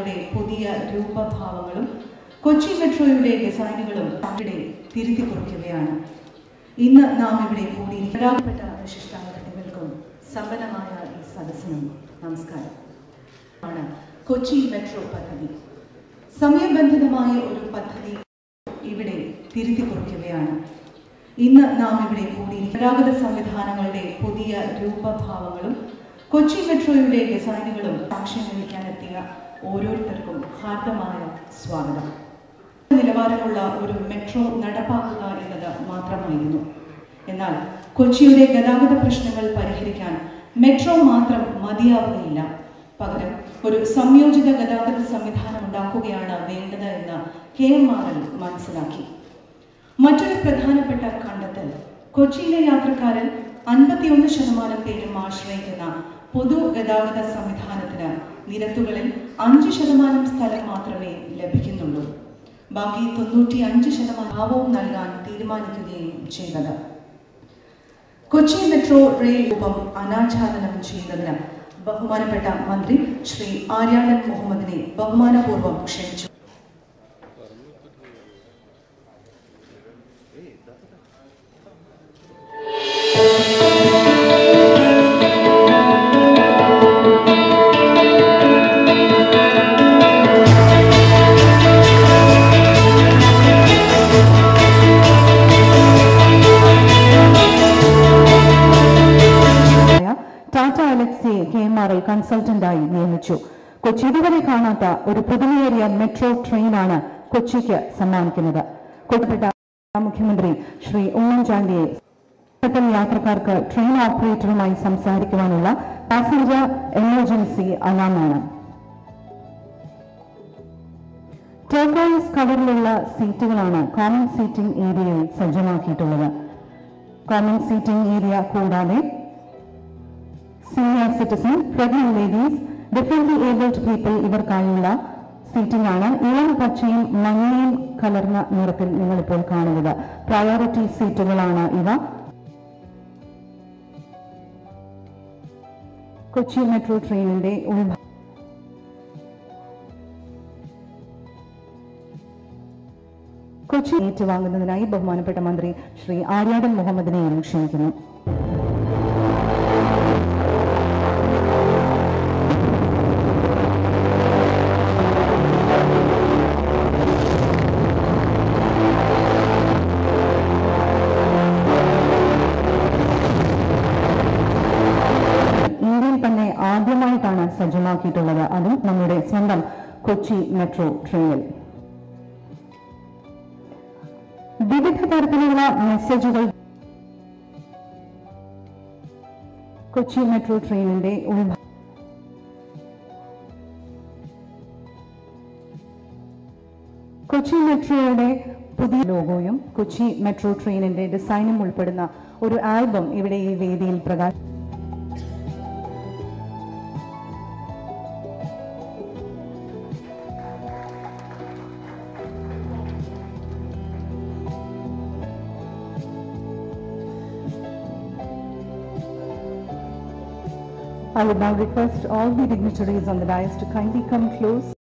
സംവിധാനങ്ങളുടെ പുതിയ രൂപഭാവങ്ങളും കൊച്ചി മെട്രോയുടെ ഡിസൈനുകളും അവിടെ തിരുത്തി കുറിക്കുകയാണ് ഇന്ന് നാം ഇവിടെ കൂടിയിരിക്കപ്പെട്ട വിശിഷ്ടാതിഥികൾക്കും സമ്പന്നമായ ഈ സദസ്സിനും നമസ്കാരം ആണ് കൊച്ചി മെട്രോ പദ്ധതി സമയബന്ധിതമായ ഒരു പദ്ധതി ഇവിടെ തിരുത്തി കുറിക്കുകയാണ് ഇന്ന് നാം ഇവിടെ കൂടിയിരിക്കുന്ന ഗതാഗത സംവിധാനങ്ങളുടെ പുതിയ രൂപഭാവങ്ങളും കൊച്ചി മെട്രോയുടെ ഡിസൈനുകളും സാക്ഷ്യം വഹിക്കാനെത്തിയ ഓരോരുത്തർക്കും ഹാർദമായ സ്വാഗതം നിലവാരമുള്ള ഒരു മെട്രോ നടപ്പാക്കുക എന്നത് മാത്രമായിരുന്നു എന്നാൽ കൊച്ചിയുടെ ഗതാഗത പ്രശ്നങ്ങൾ പരിഹരിക്കാൻ മെട്രോ മാത്രം മതിയാവുകയില്ല പകരം ഒരു സംയോജിത ഗതാഗത സംവിധാനം ഉണ്ടാക്കുകയാണ് വേണ്ടത് എന്ന് കെ എം ആർ എൽ മനസ്സിലാക്കി മറ്റൊരു പ്രധാനപ്പെട്ട കണ്ടെത്തൽ കൊച്ചിയിലെ യാത്രക്കാരൻ അൻപത്തിയൊന്ന് ശതമാനം പേരും ആശ്രയിക്കുന്ന പൊതുഗതാഗത സംവിധാനത്തിന് നിരത്തുകളിൽ അഞ്ച് ശതമാനം സ്ഥലം മാത്രമേ ലഭിക്കുന്നുള്ളൂ ബാക്കി തൊണ്ണൂറ്റി അഞ്ച് ശതമാനം ഭാവവും നൽകാൻ തീരുമാനിക്കുകയും ചെയ്തത് കൊച്ചി മെട്രോ റെയിൽ രൂപം അനാച്ഛാദനം ചെയ്യുന്നതിന് ബഹുമാനപ്പെട്ട മന്ത്രി ശ്രീ ആര്യാടൻ മുഹമ്മദിനെ ബഹുമാനപൂർവ്വം ക്ഷണിച്ചു ആയ ടാറ്റ അലക്സിയെ കെ എം ആർ എൽ കൺസൾട്ടന്റായി നിയമിച്ചു കൊച്ചി ഇതുവരെ കാണാത്ത ഒരു പുതുമയേറിയ മെട്രോ ട്രെയിനാണ് കൊച്ചിക്ക് സമ്മാനിക്കുന്നത് കൊല്ലപ്പെട്ട മുഖ്യമന്ത്രി ശ്രീ ഉമ്മൻചാണ്ടിയെ ഘട്ടം യാത്രക്കാർക്ക് ട്രെയിൻ ഓപ്പറേറ്ററുമായി സംസാരിക്കുവാനുള്ള പാസഞ്ചർ എമർജൻസി അലാമാണ് ടോക്കോയിസ് കവറിലുള്ള സീറ്റുകളാണ് കോമൺ സീറ്റിംഗ് ഏരിയയിൽ സജ്ജമാക്കിയിട്ടുള്ളത് കോമൺ സീറ്റിംഗ് ഏരിയ കൂടാതെ senior citizen pregnant ladies differently abled people ഇവർക്കായുള്ള സീറ്റിംഗ് ആണ് ഇളം പച്ചയും മഞ്ഞയും കലർന്ന നിറത്തിൽ നിങ്ങളിപ്പോൾ കാണുന്നത് പ്രയോറിറ്റി സീറ്റുകളാണ് ഇവ കൊച്ചി മെട്രോ ട്രെയിനിന്റെ ഉൾഭാഗം കൊച്ചി ഏറ്റുവാങ്ങുന്നതിനായി ബഹുമാനപ്പെട്ട മന്ത്രി ശ്രീ ആര്യാടൻ മുഹമ്മദിനെയും ക്ഷണിക്കുന്നു ഇന്ത്യയിൽ തന്നെ ആദ്യമായിട്ടാണ് സജ്ജമാക്കിയിട്ടുള്ളത് അതും നമ്മുടെ സ്വന്തം കൊച്ചി മെട്രോ ട്രെയിനിൽ വിവിധ തരത്തിലുള്ള മെസ്സേജുകൾ കൊച്ചി മെട്രോ ട്രെയിനിന്റെ ഉൾഭാഗം കൊച്ചി മെട്രോയുടെ പുതിയ ലോഗോയും കൊച്ചി മെട്രോ ട്രെയിനിന്റെ ഡിസൈനും ഉൾപ്പെടുന്ന ഒരു ആൽബം ഇവിടെ ഈ വേദിയിൽ പ്രകാശ I would now request all the dignitaries on the dais to kindly come close